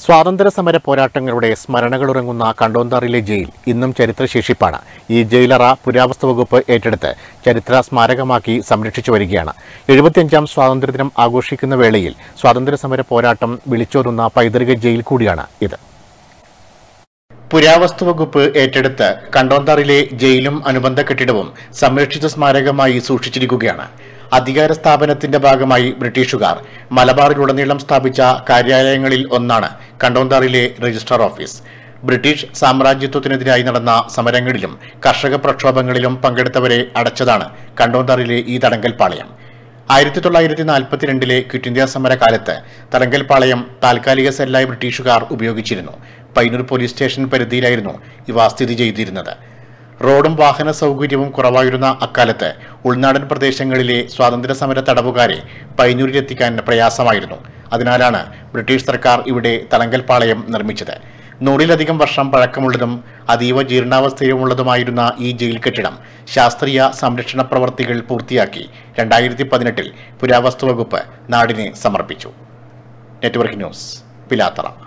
സ്വാതന്ത്ര്യ സമര പോരാട്ടങ്ങളുടെ സ്മരണകളുറങ്ങുന്ന കണ്ടോന്താറിലെ ജയിൽ ഇന്നും ചരിത്രശേഷിപ്പാണ് ഈ ജയിലറ പുരാവസ്തു വകുപ്പ് ഏറ്റെടുത്ത് ചരിത്ര സ്മാരകമാക്കി സംരക്ഷിച്ചു വരികയാണ് എഴുപത്തിയഞ്ചാം സ്വാതന്ത്ര്യദിനം ആഘോഷിക്കുന്ന വേളയിൽ സ്വാതന്ത്ര്യ സമര പോരാട്ടം വിളിച്ചോതുന്ന പൈതൃക ജയിൽ കൂടിയാണ് ഇത് പുരാവസ്തു വകുപ്പ് ഏറ്റെടുത്ത് കണ്ടോന്താറിലെ ജയിലും അനുബന്ധ കെട്ടിടവും സംരക്ഷിത സ്മാരകമായി സൂക്ഷിച്ചിരിക്കുകയാണ് അധികാര സ്ഥാപനത്തിന്റെ ഭാഗമായി ബ്രിട്ടീഷുകാർ മലബാറിലുടനീളം സ്ഥാപിച്ച കാര്യാലയങ്ങളിൽ ഒന്നാണ് കണ്ടോന്താറിലെ രജിസ്ട്രാർ ഓഫീസ് ബ്രിട്ടീഷ് സാമ്രാജ്യത്വത്തിനെതിരായി നടന്ന സമരങ്ങളിലും കർഷക പ്രക്ഷോഭങ്ങളിലും പങ്കെടുത്തവരെ അടച്ചതാണ് കണ്ടോന്താറിലെ ഈ തടങ്കൽ പാളയം ആയിരത്തി തൊള്ളായിരത്തി നാൽപ്പത്തിരണ്ടിലെ ക്വിറ്റ് ഇന്ത്യ സമരകാലത്ത് തടങ്കൽപ്പാളയം താൽക്കാലിക സെല്ലായി ബ്രിട്ടീഷുകാർ ഉപയോഗിച്ചിരുന്നു പൈനൂർ പോലീസ് സ്റ്റേഷൻ പരിധിയിലായിരുന്നു ഇവ സ്ഥിതി ചെയ്തിരുന്നത് റോഡും വാഹന സൗകര്യവും കുറവായിരുന്ന അക്കാലത്ത് ഉൾനാടൻ പ്രദേശങ്ങളിലെ സ്വാതന്ത്ര്യ സമര തടവുകാരെ പൈനൂരിലെത്തിക്കാൻ പ്രയാസമായിരുന്നു അതിനാലാണ് ബ്രിട്ടീഷ് സർക്കാർ ഇവിടെ തടങ്കൽപ്പാളയം നിർമ്മിച്ചത് നൂറിലധികം വർഷം പഴക്കമുള്ളതും അതീവ ജീർണാവസ്ഥയിലുമുള്ളതുമായിരുന്ന ഈ ജയിൽ കെട്ടിടം ശാസ്ത്രീയ സംരക്ഷണ പ്രവർത്തികൾ പൂർത്തിയാക്കി രണ്ടായിരത്തി പതിനെട്ടിൽ പുരാവസ്തു വകുപ്പ് നാടിനെ സമർപ്പിച്ചു നെറ്റ്വർക്ക് ന്യൂസ് പിലാത്തറ